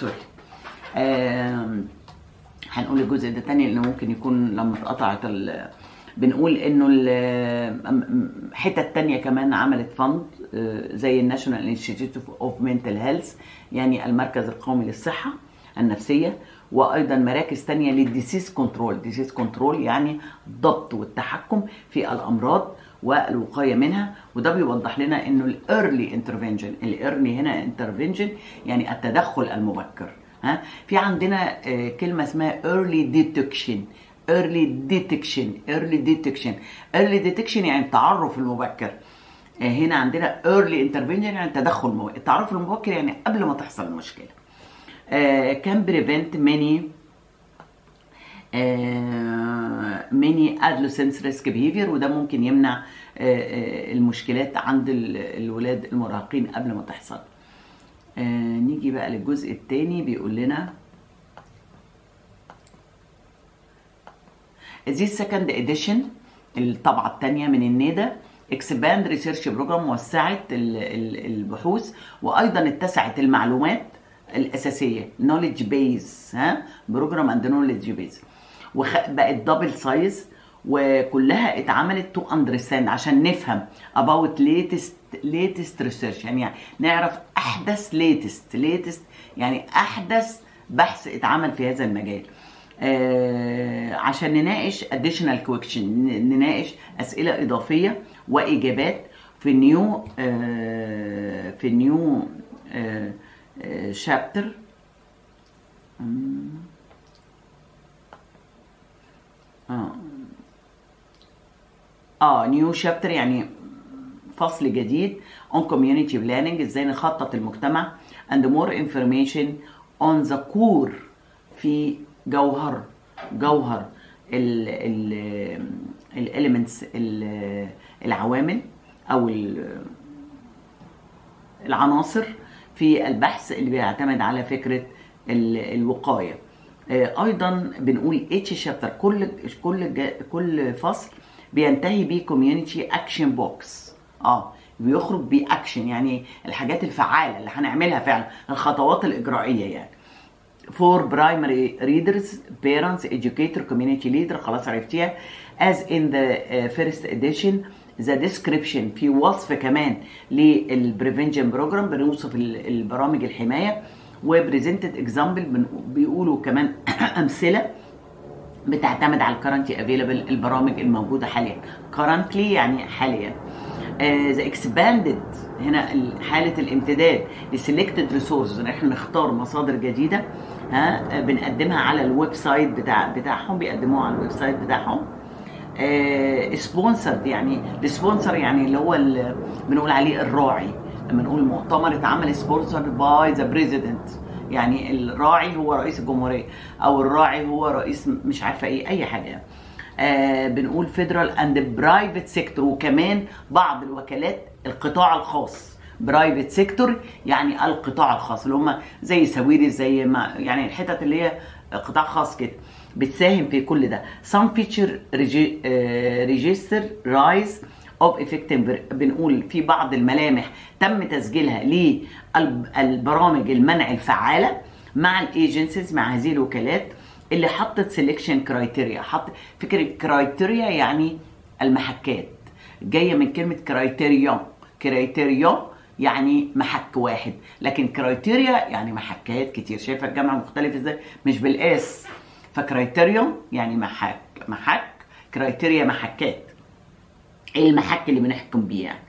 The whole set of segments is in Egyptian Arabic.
سوري آم، هنقول الجزء ده تاني لانه ممكن يكون لما اتقطعت ال- بنقول انه الحتة التانية كمان عملت فند آه، زي الناشونال انستيتيوت اوف منتال هيلث يعني المركز القومي للصحة النفسية وايضا مراكز تانية للديسيز كنترول ديسيز كنترول يعني الضبط والتحكم في الامراض والوقايه منها وده بيوضح لنا انه الايرلي انترفنشن الايرلي هنا انترفنشن يعني التدخل المبكر ها في عندنا آه، كلمه اسمها early detection early detection early detection early detection يعني التعرف المبكر آه، هنا عندنا early intervention يعني التدخل المبكر التعرف المبكر يعني قبل ما تحصل المشكله آه، can prevent many آه، many adolescents risk behavior وده ممكن يمنع آه، آه، المشكلات عند ال- الولاد المراهقين قبل ما تحصل آه، نيجي بقى للجزء الثاني بيقول لنا This second edition الطبعة الثانية من النيدا expand research program وسعت ال- ال- البحوث وأيضا اتسعت المعلومات الأساسية knowledge base ها بروجرام اند knowledge base وبقت دبل سايز وكلها اتعملت تو اندرستاند عشان نفهم about latest latest research يعني نعرف احدث latest latest يعني احدث بحث اتعمل في هذا المجال آه، عشان نناقش additional question ن- نناقش اسئله اضافيه واجابات في نيو في نيو شابتر اه اه نيو شابتر يعني فصل جديد on community planning ازاي نخطط المجتمع and more information on the core في جوهر جوهر ال ال الاليمنتس العوامل او ال- العناصر في البحث اللي بيعتمد على فكره ال- الوقايه آه، ايضا بنقول اتش شابتر كل كل جا- كل فصل بينتهي بيه كوميونتي اكشن بوكس اه بيخرج باكشن يعني الحاجات الفعاله اللي هنعملها فعلا الخطوات الاجرائيه يعني for primary readers parents educator community leader خلاص عرفتيها as in the uh, first edition the description في وصف كمان للبريفنشن بروجرام بنوصف ال- البرامج الحمايه وبريزنتد اكزامبل بيقولوا كمان امثله بتعتمد على الكرنتي افيلبل البرامج الموجوده حاليا كرنتلي يعني حاليا ذا اكسباندد هنا ال- حاله الامتداد لسيلكتد ريسورسز ان احنا نختار مصادر جديده ها آه، بنقدمها على الويب سايت بتاع بتاعهم بيقدموها على الويب سايت بتاعهم سبونسرد يعني السبونسر يعني اللي هو ال- بنقول عليه الراعي لما نقول مؤتمر اتعمل سبونسر باي ذا بريزيدنت يعني الراعي هو رئيس الجمهوريه او الراعي هو رئيس مش عارفه ايه اي حاجه آه بنقول فيدرال اند برايفت سيكتور وكمان بعض الوكالات القطاع الخاص برايفت سيكتور يعني القطاع الخاص اللي هم زي سويرس زي ما يعني الحتت اللي هي قطاع خاص كده بتساهم في كل ده some feature regi- آه، register rise of effective بنقول في بعض الملامح تم تسجيلها للبرامج المنع الفعاله مع الايجنسيز مع هذه الوكالات اللي حطت سيلكشن كرايتيريا حط فكره كرايتيريا يعني المحكات جايه من كلمه كرايتيريون كرايتيريون يعني محك واحد لكن كرايتيريا يعني محكات كتير شايفه الجمع مختلف ازاي مش بالاس فكرايتيريون يعني محك محك كرايتيريا محكات ايه المحك اللي بنحكم بيه يعني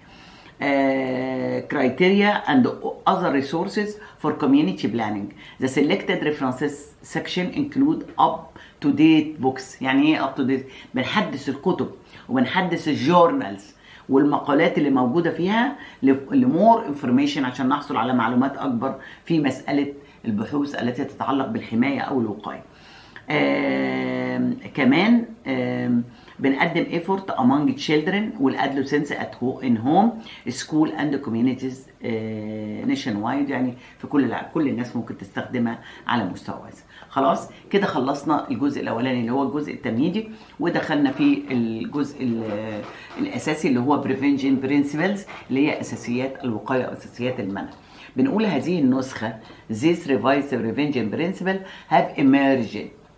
criteria and other resources for community planning. The selected references section include up to date books. يعني ايه up to date؟ بنحدث الكتب وبنحدث الجورنالز والمقالات اللي موجوده فيها لمور انفورميشن عشان نحصل على معلومات اكبر في مساله البحوث التي تتعلق بالحمايه او الوقايه. آم، كمان آم، بنقدم effort among children والadolescents at home in home school and communities نيشن وايد يعني في كل الع- كل الناس ممكن تستخدمها على مستوى واسع خلاص كده خلصنا الجزء الاولاني اللي هو الجزء التمهيدي ودخلنا في الجزء ال- الاساسي اللي هو prevention principles اللي هي اساسيات الوقايه واساسيات المنع بنقول هذه النسخة this revised prevention principle have emerged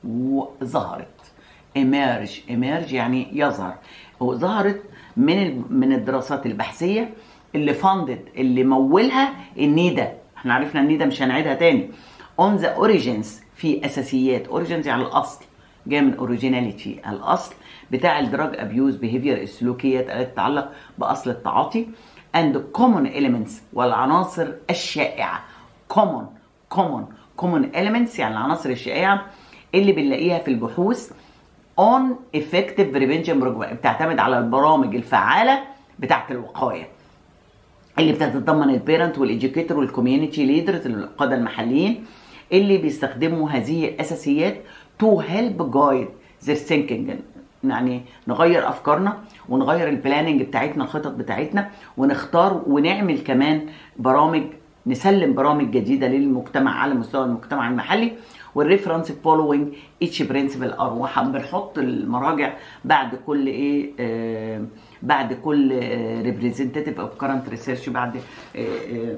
وظهرت emerge emerge يعني يظهر وظهرت من ال- من الدراسات البحثية اللي فاندد اللي مولها النيدا احنا عرفنا النيدا مش هنعيدها تاني on the origins في اساسيات origins يعني الاصل جاي من originality الاصل بتاع الدراج ابيوز بيهيفير السلوكيات التي تتعلق باصل التعاطي and common elements والعناصر الشائعه common common common elements يعني العناصر الشائعه اللي بنلاقيها في البحوث on effective prevention program بتعتمد على البرامج الفعاله بتاعت الوقايه اللي بتتضمن البيرنت والايديوكيتور والكوميونتي ليدرز القاده المحليين اللي بيستخدموا هذه الاساسيات تو هيلب جايد their thinking يعني نغير افكارنا ونغير البلاننج بتاعتنا الخطط بتاعتنا ونختار ونعمل كمان برامج نسلم برامج جديده للمجتمع على مستوى المجتمع المحلي والريفرنس فولوينج اتش برنسبل ار بنحط المراجع بعد كل ايه آه بعد كل ريبريزنتيف اوف كرنت ريسيرش بعد آه آه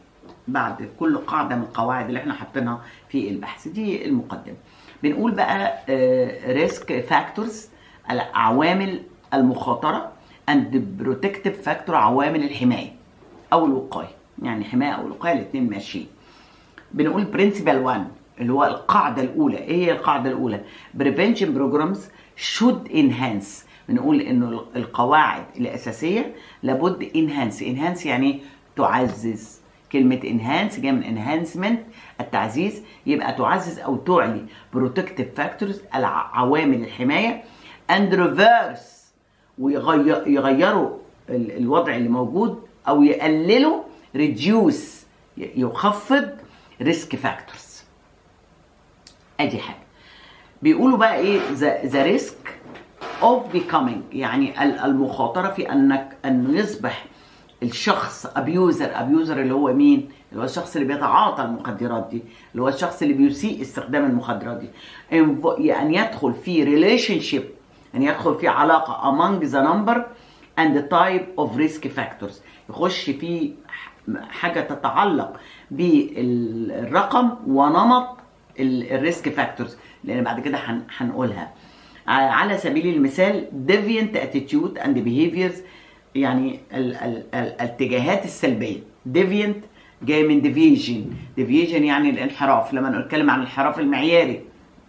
بعد كل قاعده من القواعد اللي احنا حاطينها في البحث دي المقدمه بنقول بقى ريسك فاكتورز عوامل المخاطره اند بروتكتيف فاكتور عوامل الحمايه او الوقايه يعني حمايه او الوقايه الاثنين ماشيين بنقول برنسبل 1 اللي هو القاعده الاولى ايه هي القاعده الاولى prevention programs should enhance بنقول انه القواعد الاساسيه لابد enhance enhance يعني تعزز كلمة enhance جاية من enhancement التعزيز يبقى تعزز أو تعلي protective factors عوامل الحماية and reverse ويغيروا الوضع اللي موجود أو يقللوا reduce يخفض risk factors ادي حاجه بيقولوا بقى ايه ذا ريسك اوف becoming يعني المخاطره في انك انه يصبح الشخص ابيوزر ابيوزر اللي هو مين اللي هو الشخص اللي بيتعاطى المخدرات دي اللي هو الشخص اللي بيسيء استخدام المخدرات دي ان يدخل في ريليشن شيب ان يدخل في علاقه among the number and the type of risk factors يخش في حاجه تتعلق بالرقم ونمط الريسك فاكتورز لان بعد كده هنقولها على سبيل المثال deviant attitude and behaviors يعني ال ال الاتجاهات السلبيه deviant جاي من deviation deviation يعني الانحراف لما نتكلم عن الانحراف المعياري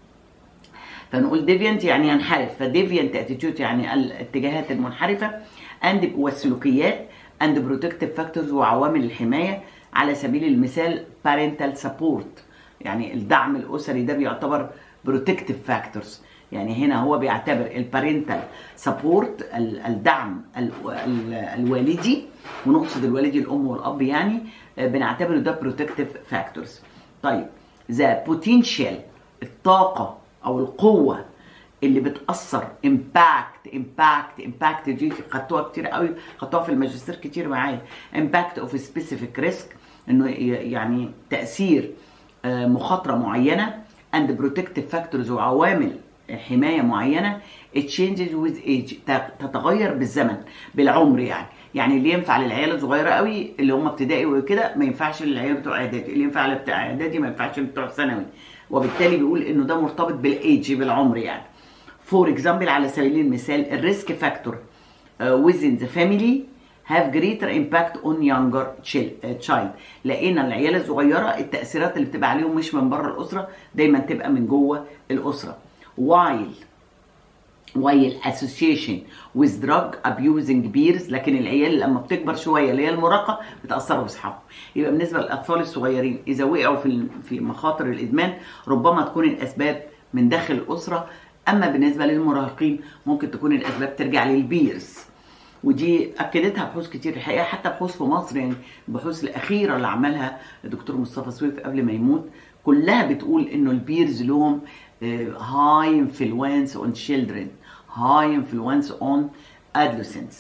فنقول deviant يعني ينحرف فdeviant attitude يعني الاتجاهات المنحرفه and والسلوكيات and protective factors وعوامل الحمايه على سبيل المثال parental support يعني الدعم الاسري ده بيعتبر بروتكتيف فاكتورز يعني هنا هو بيعتبر البارنتال سبورت الدعم الوالدي ونقصد الوالدي الام والاب يعني بنعتبره ده بروتكتيف فاكتورز طيب ذا بوتنشال الطاقه او القوه اللي بتاثر امباكت امباكت امباكت دي خدتوها كتير قوي خدتوها في الماجستير كتير معايا امباكت اوف سبيسيفيك ريسك انه يعني تاثير مخاطره معينه and protective factors وعوامل حمايه معينه changes with age تتغير بالزمن بالعمر يعني يعني اللي ينفع للعيال الصغيره قوي اللي هم ابتدائي وكده ما ينفعش للعيال بتوع اعدادي اللي ينفع لبتاع اعدادي ما ينفعش بتوع ثانوي وبالتالي بيقول انه ده مرتبط بالايدج بالعمر يعني فور اكزامبل على سبيل المثال الريسك فاكتور within the family have greater impact on younger child لقينا العيال الصغيره التاثيرات اللي بتبقى عليهم مش من بره الاسره دايما تبقى من جوه الاسره while while association with drug abusing peers لكن العيال لما بتكبر شويه اللي هي المراهقه بتاثر باصحابهم يبقى بالنسبه للاطفال الصغيرين اذا وقعوا في في مخاطر الادمان ربما تكون الاسباب من داخل الاسره اما بالنسبه للمراهقين ممكن تكون الاسباب ترجع للبيرز ودي اكدتها بحوث كتير الحقيقه حتى بحوث في مصر يعني البحوث الاخيره اللي عملها الدكتور مصطفى سويف قبل ما يموت كلها بتقول انه البيرز لهم هاي انفلونس اون children high influence on adolescents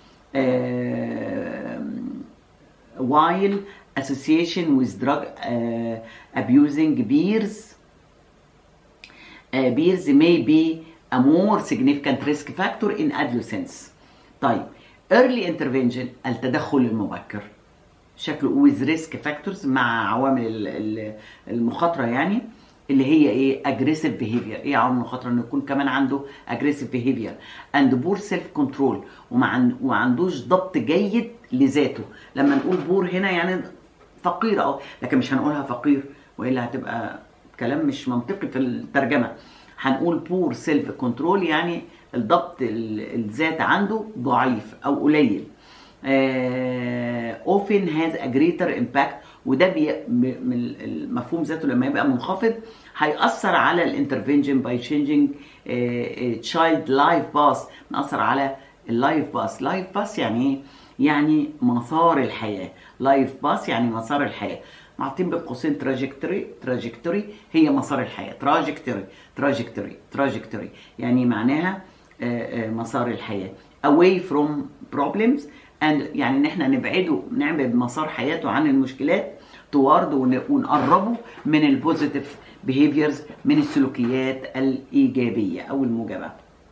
uh, while association with drug uh, abusing peers uh, peers may be a more significant risk factor in adolescence طيب early intervention التدخل المبكر شكله ويز ريسك فاكتورز مع عوامل ال- ال- المخاطره يعني اللي هي ايه اجريسيف بيهيفير ايه عوامل المخاطره انه يكون كمان عنده اجريسيف بيهيفير اند بور سيلف كنترول وما عن- وما عندوش ضبط جيد لذاته لما نقول بور هنا يعني فقير اه لكن مش هنقولها فقير والا هتبقى كلام مش منطقي في الترجمه هنقول بور سيلف كنترول يعني الضبط ال- الذات عنده ضعيف او قليل uh, often has a greater impact وده بي م- من المفهوم ذاته لما يبقى منخفض هيأثر على الانترفنشن باي changing تشايلد لايف باس نأثر على اللايف باس لايف باس يعني ايه؟ يعني مسار الحياة لايف باس يعني مسار الحياة معطين بين قوسين تراجكتوري تراجكتوري هي مسار الحياة تراجكتوري تراجكتوري تراجكتوري يعني معناها آه، آه، مسار الحياة away from problems and يعني ان احنا نبعده نعبد مسار حياته عن المشكلات توارد ون- ونقربه من البوزيتيف behaviors من السلوكيات الإيجابية أو الموجبة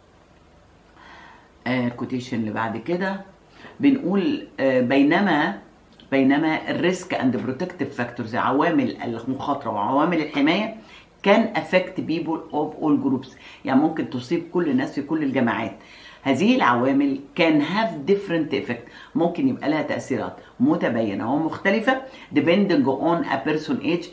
الكوتيشن اللي بعد كده بنقول آه، بينما بينما الريسك اند بروتكتيف فاكتورز عوامل المخاطره وعوامل الحمايه كان افكت بيبول اوف اول جروبس يعني ممكن تصيب كل الناس في كل الجماعات هذه العوامل كان هاف ديفرنت افكت ممكن يبقى لها تاثيرات متباينه ومختلفه depending on a person age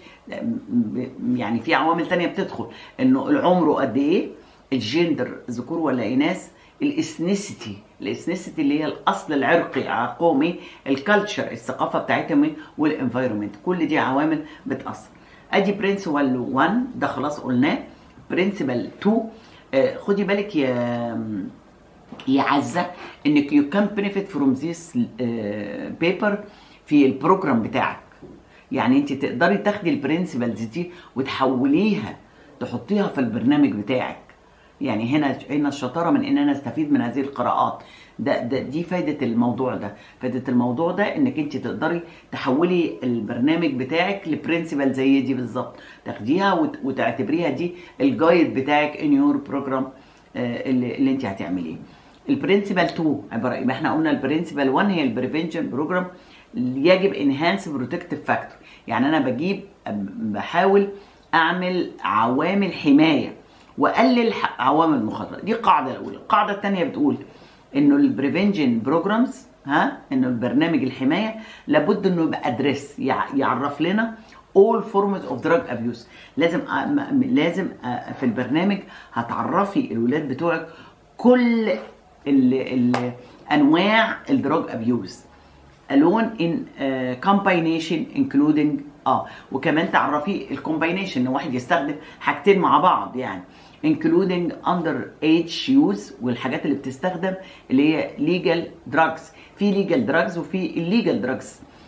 يعني في عوامل تانية بتدخل انه العمر قد ايه الجندر ذكور ولا اناث الاثنيسيتي الاثنيسيتي اللي هي الاصل العرقي القومي الكالتشر الثقافه بتاعتهم والانفايرمنت كل دي عوامل بتاثر ادي برنسبل 1 ده خلاص قلناه برنسبل 2 آه، خدي بالك يا يا عزه انك يو كان بنفيت فروم ذيس بيبر في البروجرام بتاعك يعني انت تقدري تاخدي البرنسبلز دي وتحوليها تحطيها في البرنامج بتاعك يعني هنا هنا الشطاره من ان انا استفيد من هذه القراءات ده, ده دي فايده الموضوع ده فايده الموضوع ده انك انت تقدري تحولي البرنامج بتاعك لبرنسبل زي دي بالظبط تاخديها وت- وتعتبريها دي الجايد بتاعك ان يور بروجرام اللي, اللي انت هتعمليه البرنسبل 2 عباره يبقى احنا قلنا البرنسبل 1 هي البريفنشن بروجرام يجب انهانس بروتكتيف فاكتور يعني انا بجيب بحاول اعمل عوامل حمايه واقلل ح- عوامل المخاطره دي القاعده الاولى القاعده الثانيه بتقول انه البريفنشن بروجرامز ها انه البرنامج الحمايه لابد انه يبقى ادريس يعرف لنا all forms of drug abuse لازم أ- م- لازم أ- في البرنامج هتعرفي الولاد بتوعك كل ال ال انواع الدراج ابيوز alone in uh, combination including اه وكمان تعرفي الكومباينيشن ان واحد يستخدم حاجتين مع بعض يعني including under age use والحاجات اللي بتستخدم اللي هي legal drugs في legal drugs وفي illegal drugs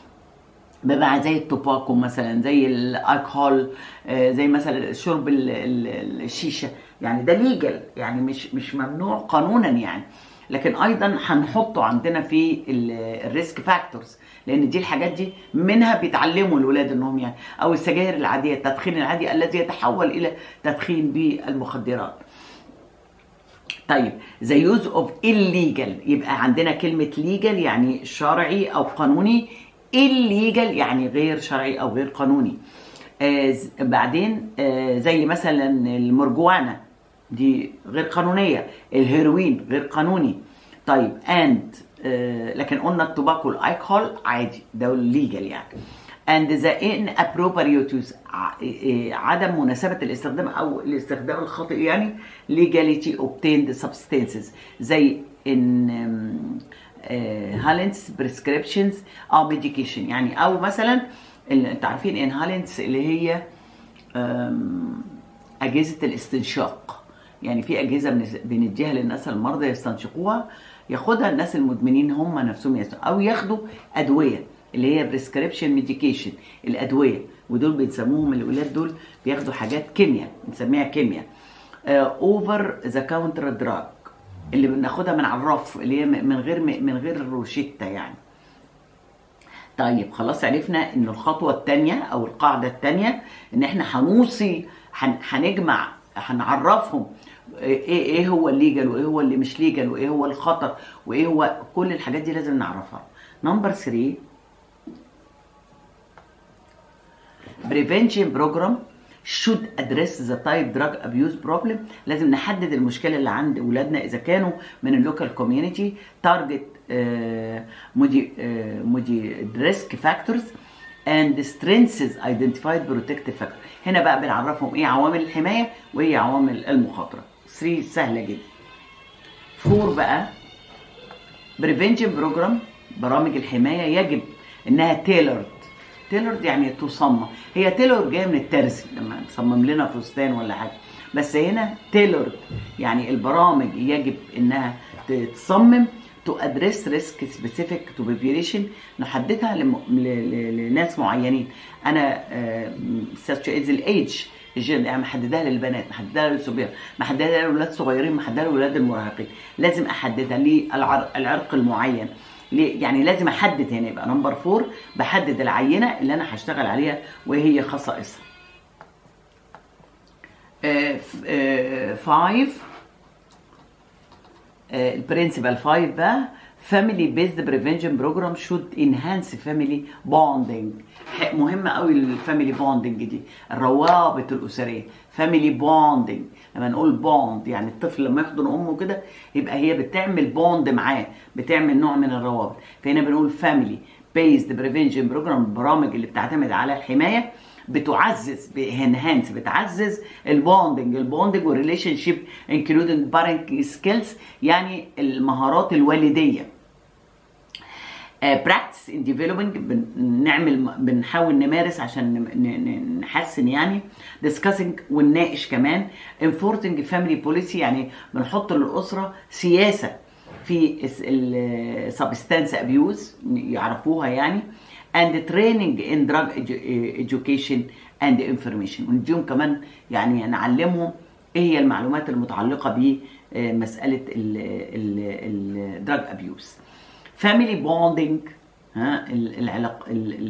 بقى زي التوباكو مثلا زي الالكحول آه، زي مثلا شرب ال- ال- الشيشه يعني ده ليجل يعني مش مش ممنوع قانونا يعني لكن ايضا هنحطه عندنا في الريسك فاكتورز لان دي الحاجات دي منها بيتعلموا الولاد انهم يعني او السجاير العاديه التدخين العادي الذي يتحول الى تدخين بالمخدرات طيب ذا يوز اوف illegal يبقى عندنا كلمة legal يعني شرعي أو قانوني illegal يعني غير شرعي أو غير قانوني آه ز- بعدين آه زي مثلا المرجوانة دي غير قانونية الهيروين غير قانوني طيب and آه لكن قلنا التوباكو الالكحول عادي ده legal يعني and the inappropriate use ع- إيه- عدم مناسبة الاستخدام أو الاستخدام الخاطئ يعني legality obtained substances زي in هالنس prescriptions أو medication يعني أو مثلا ال- انتوا عارفين انهالنس اللي هي أم، أجهزة الاستنشاق يعني في أجهزة بنس- بنديها للناس المرضى يستنشقوها ياخدها الناس المدمنين هم نفسهم يستنشقوا أو ياخدوا أدوية اللي هي بريسكريبشن ميديكيشن الأدوية ودول بيسموهم الولاد دول بياخدوا حاجات كيمياء بنسميها كيمياء اوفر ذا كاونتر دراج اللي بناخدها من على الرف اللي هي من غير من غير روشته يعني طيب خلاص عرفنا ان الخطوه الثانيه او القاعده الثانيه ان احنا هنوصي هن- هنجمع هنعرفهم ايه ايه هو الليجل وايه هو اللي مش ليجل وايه هو الخطر وايه هو كل الحاجات دي لازم نعرفها نمبر 3 prevention program should address the type drug abuse problem لازم نحدد المشكله اللي عند اولادنا اذا كانوا من اللوكال كوميونتي تارجت مودي مودي ريسك فاكتورز and strengths identified protective factor هنا بقى بنعرفهم ايه عوامل الحمايه وايه عوامل المخاطره 3 سهله جدا 4 بقى prevention program برامج الحمايه يجب انها تailored تيلورد يعني تصمم هي تيلور جايه من الترزي لما تصمم لنا فستان ولا حاجه بس هنا تيلورد يعني البرامج يجب انها تتصمم تو ادريس ريسك سبيسيفيك تو population نحددها لم... ل... ل... لناس معينين انا سيرش از الايدج الجين يعني محددها للبنات محددها للصبيان محددها للاولاد الصغيرين محددها للاولاد المراهقين لازم احددها للعرق المعين يعني لازم احدد هنا يبقى نمبر فور بحدد العينه اللي انا هشتغل عليها وهي خصائصها. فايف البرنسبل فايف بقى family based prevention program should enhance family bonding مهمة قوي الفاميلي بوندنج دي الروابط الأسرية family bonding لما نقول بوند يعني الطفل لما يحضن أمه كده يبقى هي بتعمل بوند معاه بتعمل نوع من الروابط فهنا بنقول family based prevention program البرامج اللي بتعتمد على الحماية بتعزز بانهانس بتعزز البوندنج البوندنج والريليشن شيب انكلودنج بارنت سكيلز يعني المهارات الوالديه براكتس ان ديفلوبينج بنعمل بنحاول نمارس عشان نحسن يعني ديسكاسنج ونناقش كمان انفورتنج فاميلي بوليسي يعني بنحط للاسره سياسه في السبستانس ابيوز يعرفوها يعني and training in drug education and information ونديهم كمان يعني نعلمهم ايه هي المعلومات المتعلقه بمساله الدراج ابيوز فاميلي بوندنج ها العلاق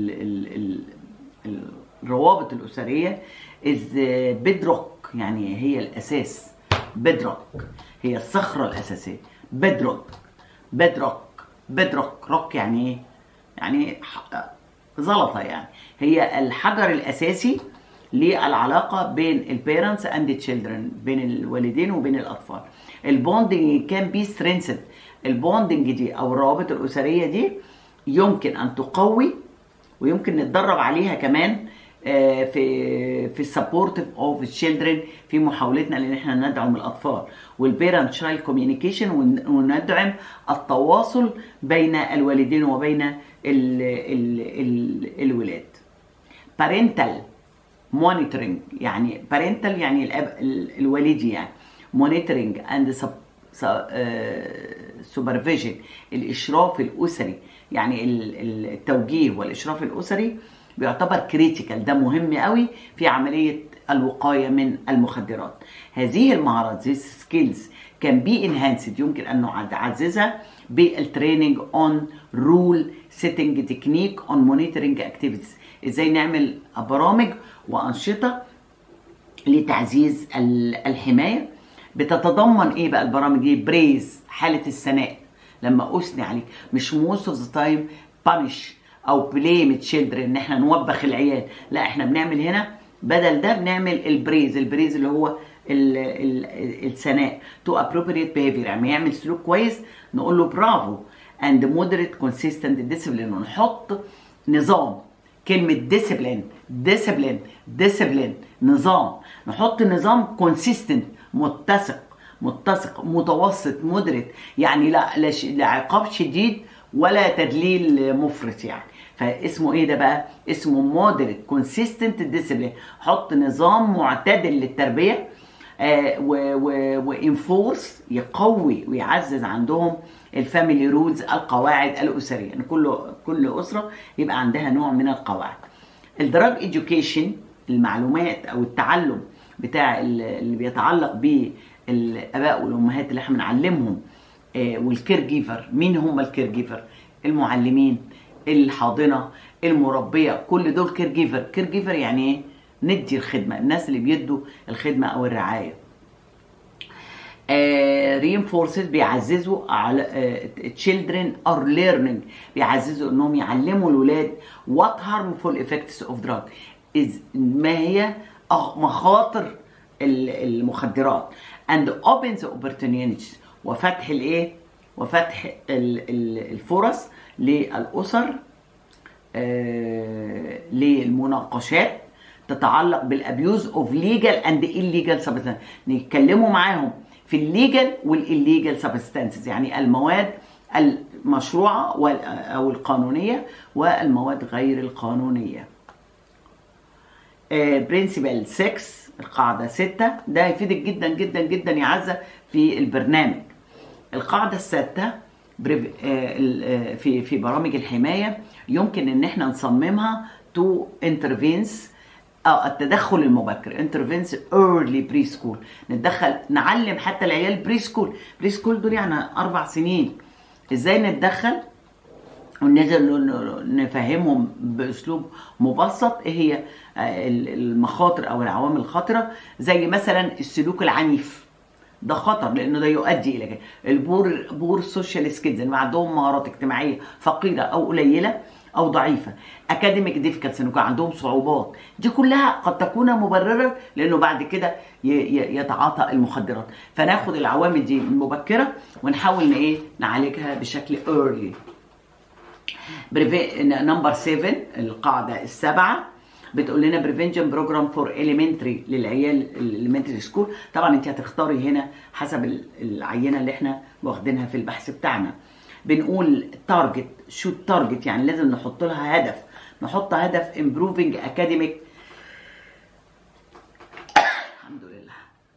الروابط الاسريه از بيدروك يعني هي الاساس بيدروك هي الصخره الاساسيه بيدروك بيدروك بيدروك روك يعني ايه يعني زلطه يعني هي الحجر الاساسي للعلاقه بين البيرنتس اند تشيلدرن بين الوالدين وبين الاطفال البوندنج كان بي سترينثد البوندنج دي او الروابط الاسريه دي يمكن ان تقوي ويمكن نتدرب عليها كمان في في السبورتيف اوف تشيلدرن في محاولتنا ان احنا ندعم الاطفال والبيرنت تشايلد كوميونيكيشن وندعم التواصل بين الوالدين وبين ال ال ال الولاد بارنتال مونيتورنج يعني بارنتال يعني الاب الوالدي يعني مونيتورنج اند سوبرفيجن الاشراف الاسري يعني التوجيه والاشراف الاسري بيعتبر كريتيكال ده مهم قوي في عمليه الوقايه من المخدرات هذه المهارات زي سكيلز كان بي انهانسد يمكن ان نعززها بالتريننج اون رول سيتنج تكنيك اون مونيتورنج اكتيفيتيز ازاي نعمل برامج وانشطه لتعزيز الحمايه بتتضمن ايه بقى البرامج دي بريز حاله الثناء لما اثني عليك مش موست اوف ذا تايم بانش او بليم تشيلدرن ان احنا نوبخ العيال لا احنا بنعمل هنا بدل ده بنعمل البريز البريز اللي هو الثناء تو ابروبريت بيهيفير يعني يعمل سلوك كويس نقول له برافو اند مودريت كونسيستنت ديسيبلين ونحط نظام كلمه ديسيبلين ديسيبلين ديسيبلين نظام نحط نظام كونسيستنت متسق متسق متوسط مودريت يعني لا لا عقاب شديد ولا تدليل مفرط يعني فاسمه ايه ده بقى اسمه مودريت كونسيستنت ديسيبلين حط نظام معتدل للتربيه آه وانفورس يقوي ويعزز عندهم الفاميلي رولز القواعد الاسريه يعني كل كل اسره يبقى عندها نوع من القواعد الدراج اديوكيشن المعلومات او التعلم بتاع اللي بيتعلق بالاباء والامهات اللي احنا بنعلمهم آه والكير جيفر مين هم الكير جيفر المعلمين الحاضنه المربيه كل دول كير جيفر كير جيفر يعني ايه ندي الخدمه الناس اللي بيدوا الخدمه او الرعايه رينفورسز uh, بيعززوا على تشيلدرن ار ليرنينج بيعززوا انهم يعلموا الاولاد وات هارمفول افكتس اوف دراج is ما هي أخ- مخاطر ال- المخدرات and opens opportunities وفتح الايه وفتح ال- ال- الفرص للاسر آه، للمناقشات تتعلق بالابيوز اوف ليجال اند illegal سبستانس نتكلموا معاهم في الليجال والillegal سبستانسز يعني المواد المشروعه وال- او القانونيه والمواد غير القانونيه برنسبل 6 القاعده 6 ده هيفيدك جدا جدا جدا يا عزه في البرنامج القاعده السادسه بريف- آه، ال- آه، في في برامج الحمايه يمكن ان احنا نصممها تو انترفينس اه التدخل المبكر انترفينس ايرلي بري سكول نتدخل نعلم حتى العيال بري سكول بري سكول دول يعني اربع سنين ازاي نتدخل ونقدر ن- نفهمهم باسلوب مبسط ايه هي آه، المخاطر او العوامل الخطره زي مثلا السلوك العنيف ده خطر لانه ده يؤدي الى كده البور بور سوشيال سكيلز اللي عندهم مهارات اجتماعيه فقيره او قليله او ضعيفه اكاديميك ديفيكالتس انه كان عندهم صعوبات دي كلها قد تكون مبرره لانه بعد كده ي- ي- يتعاطى المخدرات فناخد العوامل دي المبكره ونحاول ن- ايه نعالجها بشكل early نمبر 7 القاعده السابعه بتقول لنا بريفنشن بروجرام فور اليمنتري للعيال الاليمنتري سكول طبعا انت هتختاري هنا حسب ال- العينه اللي احنا واخدينها في البحث بتاعنا بنقول تارجت شو تارجت يعني لازم نحط لها هدف نحط هدف امبروفنج اكاديميك الحمد لله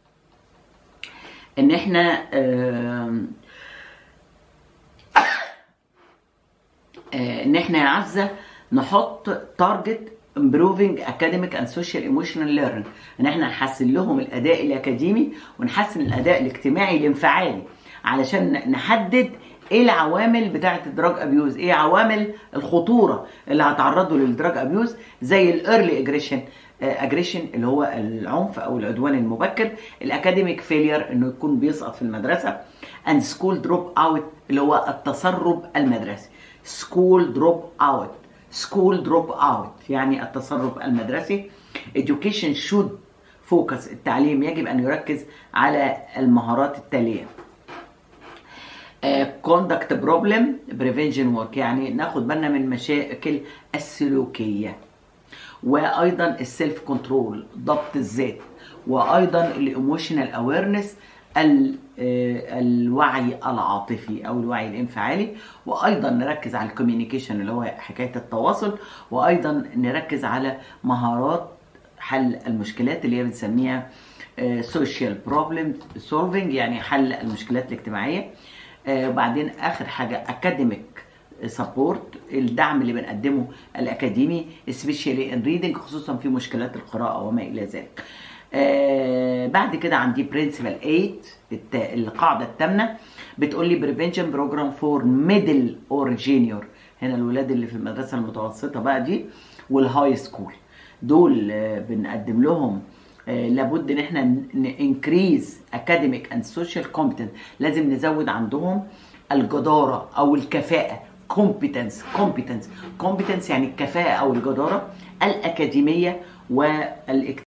ان احنا آم، آه، ان احنا يا عزه نحط تارجت improving academic and social emotional learning ان احنا نحسن لهم الاداء الاكاديمي ونحسن الاداء الاجتماعي الانفعالي علشان نحدد ايه العوامل بتاعه الدراج ابيوز ايه عوامل الخطوره اللي هتعرضوا للدراج ابيوز زي الايرلي اجريشن اجريشن اللي هو العنف او العدوان المبكر الاكاديميك فيلير انه يكون بيسقط في المدرسه اند سكول دروب اوت اللي هو التسرب المدرسي سكول دروب اوت سكول دروب اوت يعني التسرب المدرسي education should focus التعليم يجب ان يركز على المهارات التاليه كوندكت بروبلم بريفنشن ورك يعني ناخد بالنا من المشاكل السلوكيه وايضا السيلف كنترول ضبط الذات وايضا الايموشنال اويرنس الوعي العاطفي او الوعي الانفعالي وايضا نركز على الكوميونيكيشن اللي هو حكايه التواصل وايضا نركز على مهارات حل المشكلات اللي هي بنسميها سوشيال بروبلم سولفنج يعني حل المشكلات الاجتماعيه آه، وبعدين اخر حاجه اكاديميك سبورت الدعم اللي بنقدمه الاكاديمي سبيشالي ان ريدنج خصوصا في مشكلات القراءه وما الى ذلك آه بعد كده عندي برنسبل 8 الت- القاعده الثامنه بتقول لي بريفنشن بروجرام فور ميدل اور جينيور هنا الولاد اللي في المدرسه المتوسطه بقى دي والهاي سكول دول آه، بنقدم لهم آه، لابد ان احنا انكريز اكاديميك اند سوشيال كومبتنس لازم نزود عندهم الجداره او الكفاءه كومبتنس كومبتنس كومبتنس يعني الكفاءه او الجداره الاكاديميه والاجتماعيه